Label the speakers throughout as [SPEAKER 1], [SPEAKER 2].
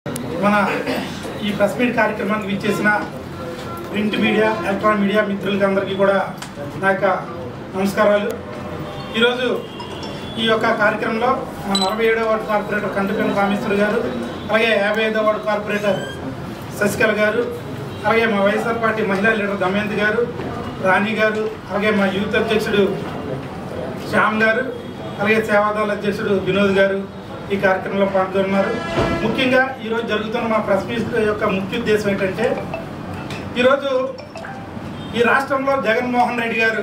[SPEAKER 1] మన ఈ press meet కార్యక్రమానికి విచ్చేసిన ప్రింట్ మీడియా ఎలక్ట్రానిక్ మీడియా మిత్రులకి అందరికీ కూడా నా యొక్క నమస్కారాలు ఈరోజు ఈ యొక్క కార్యక్రమంలో మా నలభై ఏడవ వార్డు కార్పొరేటర్ కంటిపల్లి కామేశ్వర్ గారు అలాగే యాభై ఐదవ వార్డు కార్పొరేటర్ శశికళ గారు అలాగే మా వైఎస్ఆర్ పార్టీ మహిళా లీడర్ దమయంతి గారు రాణి గారు అలాగే మా యూత్ అధ్యక్షుడు శ్యామ్ గారు అలాగే సేవాదళ అధ్యక్షుడు వినోద్ గారు ఈ కార్యక్రమంలో పాల్గొన్నారు ముఖ్యంగా ఈరోజు జరుగుతున్న మా ప్రెస్ మీట్ యొక్క ముఖ్య ఉద్దేశం ఏంటంటే ఈరోజు ఈ రాష్ట్రంలో జగన్మోహన్ రెడ్డి గారు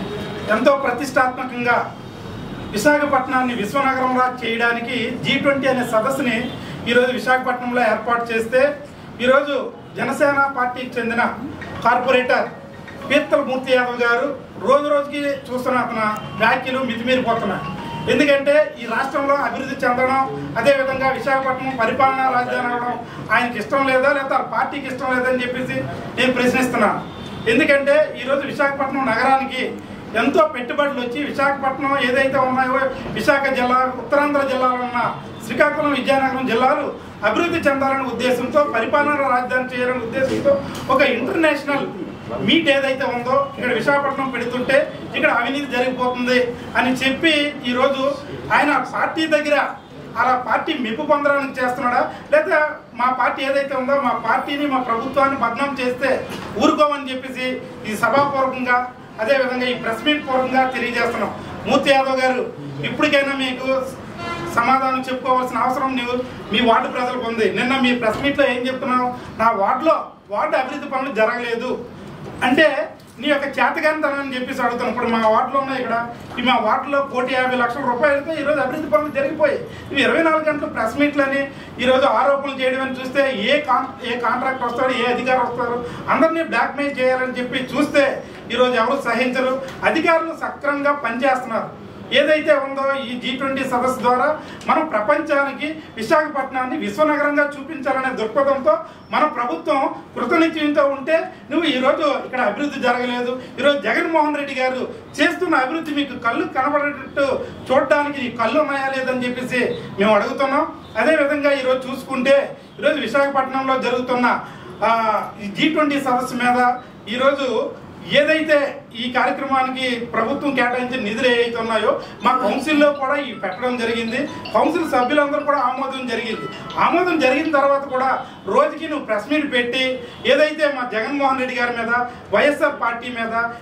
[SPEAKER 1] ఎంతో ప్రతిష్టాత్మకంగా విశాఖపట్నాన్ని విశ్వనగరంలా చేయడానికి జీ ట్వంటీ అనే సదస్సుని ఈరోజు విశాఖపట్నంలో ఏర్పాటు చేస్తే ఈరోజు జనసేన పార్టీకి చెందిన కార్పొరేటర్ పీర్తల మూర్తి యాదవ్ గారు రోజు రోజుకి చూస్తున్న అతను వ్యాఖ్యలు మితిమీరిపోతున్నాయి ఎందుకంటే ఈ రాష్ట్రంలో అభివృద్ధి చెందడం అదేవిధంగా విశాఖపట్నం పరిపాలనా రాజధాని అవడం ఆయనకి ఇష్టం లేదా లేదా ఆ పార్టీకి ఇష్టం లేదా అని చెప్పేసి నేను ప్రశ్నిస్తున్నాను ఎందుకంటే ఈరోజు విశాఖపట్నం నగరానికి ఎంతో పెట్టుబడులు వచ్చి విశాఖపట్నం ఏదైతే ఉన్నాయో విశాఖ జిల్లా ఉత్తరాంధ్ర జిల్లాలో ఉన్న శ్రీకాకుళం విజయనగరం జిల్లాలు అభివృద్ధి చెందాలనే ఉద్దేశంతో పరిపాలనా రాజధాని చేయాలనే ఉద్దేశంతో ఒక ఇంటర్నేషనల్ మీట్ ఏదైతే ఉందో ఇక్కడ విశాఖపట్నం పెడుతుంటే ఇక్కడ అవినీతి జరిగిపోతుంది అని చెప్పి ఈరోజు ఆయన పార్టీ దగ్గర అలా పార్టీ మెప్పు పొందడానికి చేస్తున్నాడా లేదా మా పార్టీ ఏదైతే ఉందో మా పార్టీని మా ప్రభుత్వాన్ని బద్నాం చేస్తే ఊరుకోమని చెప్పేసి ఈ సభాపూర్వకంగా అదేవిధంగా ఈ ప్రెస్ మీట్ పూర్వకంగా తెలియజేస్తున్నాం మూర్తి యాదవ్ గారు ఇప్పటికైనా మీకు సమాధానం చెప్పుకోవాల్సిన అవసరం నీవు మీ వార్డు ప్రజలకు ఉంది నిన్న మీ ప్రెస్ మీట్లో ఏం చెప్తున్నావు నా వార్డులో వార్డు అభివృద్ధి పనులు జరగలేదు అంటే నీ యొక్క చేతగానితనం అని చెప్పేసి అడుగుతాను ఇప్పుడు మా వార్డులో ఉన్నాయి ఇక్కడ ఈ మా వార్డులో కోటి యాభై లక్షల రూపాయలతో ఈరోజు అభివృద్ధి పనులు జరిగిపోయాయి ఇవి ఇరవై నాలుగు గంటలు ప్రెస్ మీట్లని ఈరోజు ఆరోపణలు చేయడం అని చూస్తే ఏ కాన్ ఏ కాంట్రాక్ట్ వస్తాడు ఏ అధికారి వస్తారు అందరినీ బ్లాక్మెయిల్ చేయాలని చెప్పి చూస్తే ఈరోజు ఎవరు సహించరు అధికారులు సక్రమంగా పనిచేస్తున్నారు ఏదైతే ఉందో ఈ జీ ట్వంటీ సదస్సు ద్వారా మనం ప్రపంచానికి విశాఖపట్నాన్ని విశ్వనగరంగా చూపించాలనే దృక్పథంతో మన ప్రభుత్వం కృతనిశ్చయంతో ఉంటే నువ్వు ఈరోజు ఇక్కడ అభివృద్ధి జరగలేదు ఈరోజు జగన్మోహన్ రెడ్డి గారు చేస్తున్న అభివృద్ధి మీకు కళ్ళు కనబడేటట్టు చూడడానికి నీ కళ్ళు ఉన్నాయా లేదని చెప్పేసి మేము అడుగుతున్నాం అదేవిధంగా ఈరోజు చూసుకుంటే ఈరోజు విశాఖపట్నంలో జరుగుతున్న ఆ, ఈ జీ ట్వంటీ సదస్సు మీద ఈరోజు ఏదైతే ఈ కార్యక్రమానికి ప్రభుత్వం కేటాయించిన నిధులు ఏవైతే ఉన్నాయో మా కౌన్సిల్లో కూడా ఈ పెట్టడం జరిగింది కౌన్సిల్ సభ్యులందరూ కూడా ఆమోదం జరిగింది ఆమోదం జరిగిన తర్వాత కూడా రోజుకి నువ్వు ప్రెస్ మీట్ పెట్టి ఏదైతే మా జగన్మోహన్ రెడ్డి గారి మీద వైఎస్ఆర్ పార్టీ మీద